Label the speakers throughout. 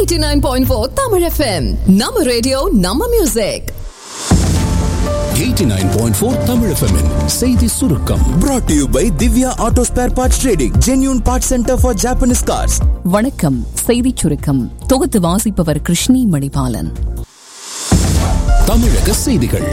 Speaker 1: 89.4 Tamil FM நம்ம radio நம்ம music
Speaker 2: 89.4 Tamil FM -இன் செய்தி சுருக்கம்
Speaker 3: brought to you by Divya Auto Spare Parts Trading, genuine parts center for Japanese cars.
Speaker 4: வணக்கம் செய்திச் சுருக்கம் தொகுத்து வாசிப்பவர் கிருஷ்ணி மணிபாலன்
Speaker 2: தமிழக செய்திகள்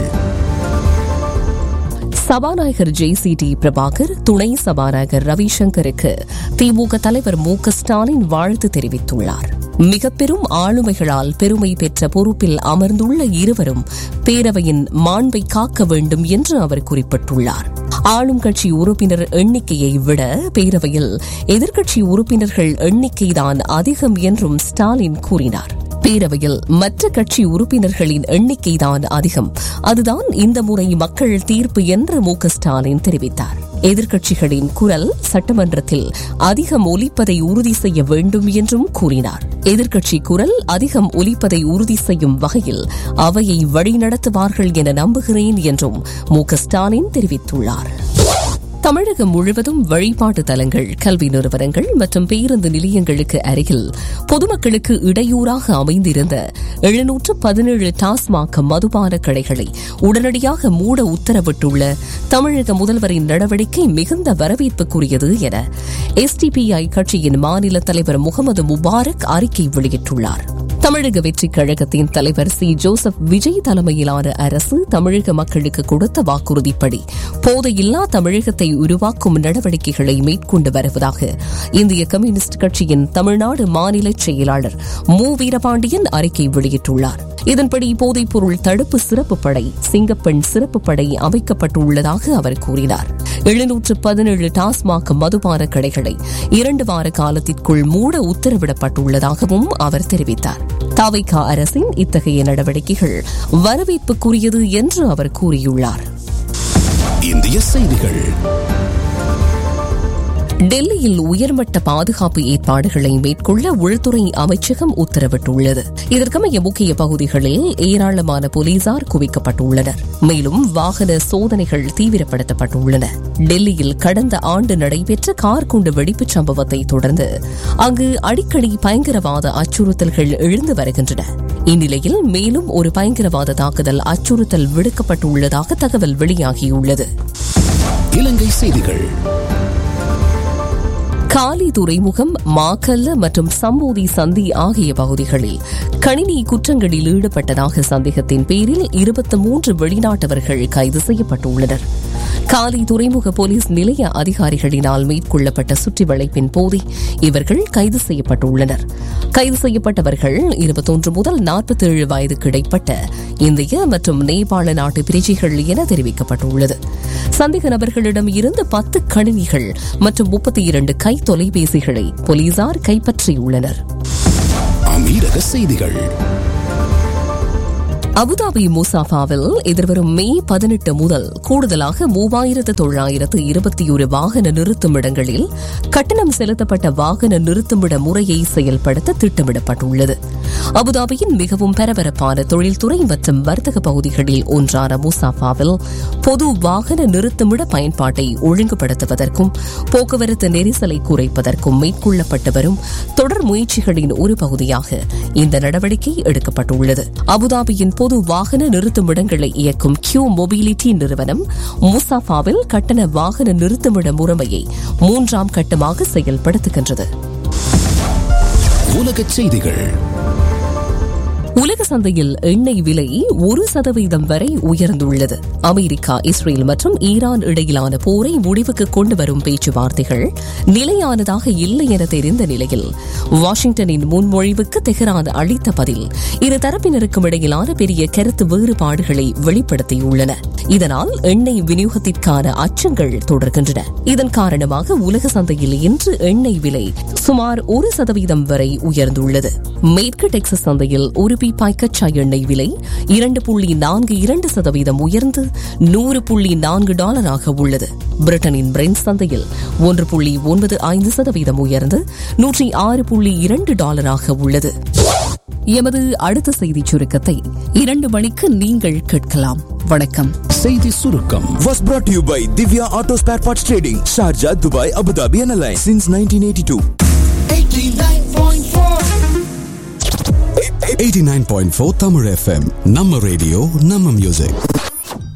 Speaker 4: சபாநாயகர் ஜே சி டி பிரபாகர் துணை சபாநாயகர் ரவிசங்கருக்கு திமுக தலைவர் மு க ஸ்டாலின் வாழ்த்து தெரிவித்துள்ளார் மிக பெரும் ஆளுமைகளால் பெருமை பெற்ற பொறுப்பில் அமர்ந்துள்ள இருவரும் பேரவையின் மாண்பை காக்க வேண்டும் என்று அவர் குறிப்பிட்டுள்ளார் ஆளும் கட்சி உறுப்பினர் எண்ணிக்கையை விட பேரவையில் எதிர்க்கட்சி உறுப்பினர்கள் எண்ணிக்கைதான் அதிகம் என்றும் ஸ்டாலின் கூறினார் பேரவையில் மற்ற கட்சி உறுப்பினர்களின் எண்ணிக்கைதான் அதிகம் அதுதான் இந்த முறை மக்கள் தீர்ப்பு என்று மு க ஸ்டாலின் தெரிவித்தார் எதிர்க்கட்சிகளின் குரல் சட்டமன்றத்தில் அதிகம் ஒலிப்பதை உறுதி செய்ய வேண்டும் என்றும் கூறினார் எதிர்க்கட்சி குரல் அதிகம் ஒலிப்பதை உறுதி செய்யும் வகையில் அவையை வழிநடத்துவார்கள் என நம்புகிறேன் என்றும் மு க ஸ்டாலின் தெரிவித்துள்ளார் தமிழகம் முழுவதும் வழிபாட்டு தலங்கள் கல்வி நிறுவனங்கள் மற்றும் பேருந்து நிலையங்களுக்கு அருகில் பொதுமக்களுக்கு இடையூறாக அமைந்திருந்த எழுநூற்று பதினேழு டாஸ்மாக் மதுபான கடைகளை உடனடியாக மூட உத்தரவிட்டுள்ள தமிழக முதல்வரின் நடவடிக்கை மிகுந்த வரவேற்புக்குரியது என எஸ்டிபிஐ கட்சியின் மாநில தலைவர் முகமது முபாரக் அறிக்கை வெளியிட்டுள்ளார் தமிழக வெற்றிக் கழகத்தின் தலைவர் சி ஜோசப் விஜய் தலைமையிலான அரசு தமிழக மக்களுக்கு கொடுத்த வாக்குறுதிப்படி போதையில்லா தமிழகத்தை உருவாக்கும் நடவடிக்கைகளை மேற்கொண்டு வருவதாக இந்திய கம்யூனிஸ்ட் கட்சியின் தமிழ்நாடு மாநில செயலாளர் மு வீரபாண்டியன் அறிக்கை வெளியிட்டுள்ளார் இதன்படி போதைப்பொருள் தடுப்பு சிறப்பு படை சிங்கப்பெண் சிறப்பு படை அமைக்கப்பட்டுள்ளதாக அவர் கூறினார் எழுநூற்று பதினேழு டாஸ்மாக் மதுபான கடைகளை இரண்டு வார காலத்திற்குள் மூட உத்தரவிடப்பட்டுள்ளதாகவும் அவர் தெரிவித்தார் தாவைக்கா அரசின் இத்தகைய நடவடிக்கைகள் வரவேற்புக்குரியது என்று அவர் கூறியுள்ளார்
Speaker 2: இந்திய செய்திகள்
Speaker 4: டெல்லியில் உயர்மட்ட பாதுகாப்பு ஏற்பாடுகளை மேற்கொள்ள உள்துறை அமைச்சகம் உத்தரவிட்டுள்ளது இதற்கமைய முக்கிய பகுதிகளில் ஏராளமான போலீசார் குவிக்கப்பட்டுள்ளனர் மேலும் வாகன சோதனைகள் தீவிரப்படுத்தப்பட்டுள்ளன டெல்லியில் கடந்த ஆண்டு நடைபெற்ற கார் குண்டு வெடிப்புச் சம்பவத்தை தொடர்ந்து அங்கு அடிக்கடி பயங்கரவாத அச்சுறுத்தல்கள் எழுந்து வருகின்றன இந்நிலையில் மேலும் ஒரு பயங்கரவாத தாக்குதல் அச்சுறுத்தல் விடுக்கப்பட்டுள்ளதாக தகவல் வெளியாகியுள்ளது
Speaker 2: இலங்கை செய்திகள்
Speaker 4: காலி துறைமுகம் மாக்கல்ல மற்றும் சம்போதி சந்தி ஆகிய பகுதிகளில் கணினி குற்றங்களில் ஈடுபட்டதாக சந்தேகத்தின் பேரில் இருபத்தி மூன்று வெளிநாட்டவர்கள் கைது செய்யப்பட்டுள்ளனர் காலி துறைமுக போலீஸ் நிலைய அதிகாரிகளினால் மேற்கொள்ளப்பட்ட சுற்றி வளைப்பின் போதே இவர்கள் கைது செய்யப்பட்டுள்ளனர் கைது செய்யப்பட்டவர்கள் இருபத்தொன்று முதல் நாற்பத்தேழு வயதுக்கு இடைப்பட்ட இந்திய மற்றும் நேபாள நாட்டு பிரஜைகள் என தெரிவிக்கப்பட்டுள்ளது சந்தேக நபர்களிடம் இருந்து பத்து கணினிகள் மற்றும் முப்பத்தி இரண்டு கை தொலைபேசிகளை போலீசார் கைப்பற்றியுள்ளனர்
Speaker 2: அமீரக செய்திகள்
Speaker 4: அபுதாபி முசாஃபாவில் எதிர்வரும் மே பதினெட்டு முதல் கூடுதலாக மூவாயிரத்து தொள்ளாயிரத்து இருபத்தி ஒரு வாகன நிறுத்துமிடங்களில் கட்டணம் செலுத்தப்பட்ட வாகன நிறுத்துமிட முறையை செயல்படுத்த திட்டமிடப்பட்டுள்ளது அபுதாபியின் மிகவும் பரபரப்பான தொழில்துறை மற்றும் வர்த்தக பகுதிகளில் ஒன்றான முசாஃபாவில் பொது வாகன நிறுத்துமிட பயன்பாட்டை ஒழுங்குபடுத்துவதற்கும் போக்குவரத்து நெரிசலை குறைப்பதற்கும் மேற்கொள்ளப்பட்டு வரும் தொடர் முயற்சிகளின் ஒரு பகுதியாக இந்த நடவடிக்கை எடுக்கப்பட்டுள்ளது அபுதாபியின் பொது வாகன நிறுத்துமிடங்களை இயக்கும் கியூ மொபிலிட்டி நிறுவனம் முசாஃபாவில் கட்டண வாகன நிறுத்துமிட முறைமையை மூன்றாம் கட்டமாக செயல்படுத்துகின்றது
Speaker 2: உலகச் செய்திகள்
Speaker 4: உலக சந்தையில் எண்ணெய் விலை ஒரு சதவீதம் வரை உயர்ந்துள்ளது அமெரிக்கா இஸ்ரேல் மற்றும் ஈரான் இடையிலான போரை முடிவுக்கு கொண்டு வரும் பேச்சுவார்த்தைகள் நிலையானதாக இல்லை என தெரிந்த நிலையில் வாஷிங்டனின் முன்மொழிவுக்கு தெஹ்ரான் அளித்த பதில் இரு தரப்பினருக்கும் இடையிலான பெரிய கருத்து வேறுபாடுகளை வெளிப்படுத்தியுள்ளன இதனால் எண்ணெய் விநியோகத்திற்கான அச்சங்கள் தொடர்கின்றன இதன் காரணமாக உலக சந்தையில் இன்று எண்ணெய் விலை சுமார் ஒரு சதவீதம் வரை உயர்ந்துள்ளது மேற்கு டெக்சஸ் சந்தையில் ஒரு பீப்பாய் கச்சா எண்ணெய் விலை இரண்டு புள்ளி நான்கு இரண்டு சதவீதம் உயர்ந்து நூறு புள்ளி நான்கு டாலராக உள்ளது பிரிட்டனின் பிரெண்ட் சந்தையில் ஒன்று புள்ளி ஒன்பது ஐந்து சதவீதம் உயர்ந்து நூற்றி ஆறு புள்ளி இரண்டு டாலராக உள்ளது எமது அடுத்த செய்திச் சுருக்கத்தை இரண்டு மணிக்கு நீங்கள் கேட்கலாம் வணக்கம்
Speaker 2: செய்தி சுருக்கம்
Speaker 3: Was brought to you by Divya Auto Spare Parts Trading, Sharjah, Dubai, Abu Dhabi, and Alliance since 1982. Eighty nine point four Tamil FM நம்ம ரேடியோ நம்ம மியூசிக்